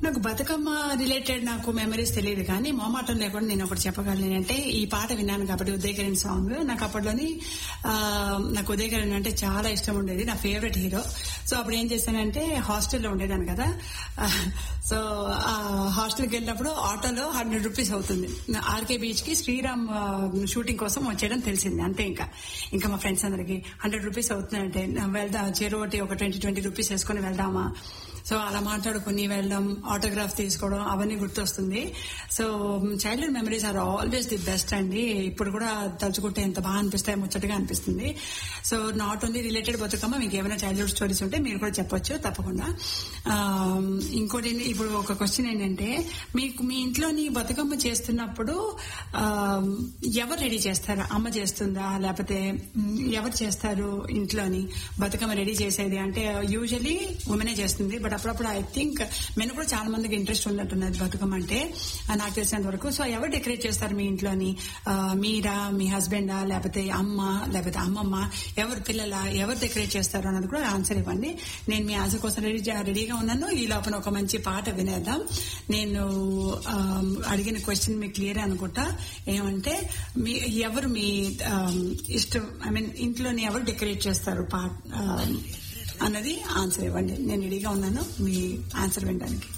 నాకు బతుకమ్మ రిలేటెడ్ నాకు మెమరీస్ తెలియదు కానీ మోమాటం లేకుండా నేను ఒకటి చెప్పగలను ఏంటంటే ఈ పాట విన్నాను కాబట్టి ఉదయకరణ్ సాంగ్ నాకు అప్పట్లోని ఆ, నాకు ఉదయకరణ్ అంటే చాలా ఇష్టం ఉండేది నా ఫేవరెట్ హీరో సో అప్పుడు ఏం చేశానంటే హాస్టల్లో ఉండేదాన్ని కదా ఆ, సో ఆ హాస్టల్కి వెళ్ళినప్పుడు ఆటోలో హండ్రెడ్ రూపీస్ అవుతుంది ఆర్కే బీచ్ కి శ్రీరామ్ ఆ, షూటింగ్ కోసం వచ్చేయడం తెలిసింది అంతే ఇంకా ఇంకా మా ఫ్రెండ్స్ అందరికి హండ్రెడ్ రూపీస్ అవుతుందంటే వెళ్దా చెరువటి ఒక ట్వంటీ ట్వంటీ రూపీస్ వేసుకొని వెళ్దామా సో అలా మాట్లాడుకుని వెళ్ళడం ఆటోగ్రాఫ్ తీసుకోవడం అవన్నీ గుర్తొస్తుంది so childhood memories are always the best అండి ఇప్పుడు కూడా తలుచుకుంటే ఎంత బాగా అనిపిస్తాయి ముచ్చటగా అనిపిస్తుంది so not only related Bathukamma మీకు ఏమైనా చైల్డ్హుడ్ స్టోరీస్ ఉంటే మీరు కూడా చెప్పొచ్చు తప్పకుండా ఆ, ఇంకోటి ఏంటి- ఇప్పుడు ఒక క్వశ్చన్ ఏంటంటే మీకు మీ ఇంట్లోని బతుకమ్మ చేస్తున్నప్పుడు ఆ, ఎవరు రెడీ చేస్తారు అమ్మ చేస్తుందా లేకపోతే మ్, ఎవరు చేస్తారు ఇంట్లోని బతుకమ్మ రెడీ చేసేది అంటే యూజువలీ ఉమెనే చేస్తుంది బట్ అప్పుడప్పుడు ఐ థింక్ మెను కూడా చాలా మందికి ఇంట్రెస్ట్ ఉన్నట్టున్నది బతుకమ్మ అంటే ఆ, నాకు తెలిసినంత వరకు సో ఎవరు డెకరేట్ చేస్తారు మీ ఇంట్లోని ఆ, మీరా మీ హస్బెండా లేకపోతే అమ్మ లేకపోతే అమ్మమ్మ ఎవరు పిల్లల ఎవరు డెకరేట్ చేస్తారు అన్నది కూడా ఆన్సర్ ఇవ్వండి నేను మీ ఆన్సర్ కోసం రెడీ రెడీగా ఉన్నాను ఈ లోపల ఒక మంచి పాట వినేద్దాం నేను ఆ, అడిగిన క్వశ్చన్ మీకు క్లియర్ అనుకుంటా ఏమంటే మీ ఎవరు మీ ఆ, ఇష్టం ఐ మీన్ ఇంట్లోని ఎవరు డెకరేట్ చేస్తారు పా ఆ, అన్నది ఆన్సర్ ఇవ్వండి నేను రెడీగా ఉన్నాను మీ ఆన్సర్ వినడానికి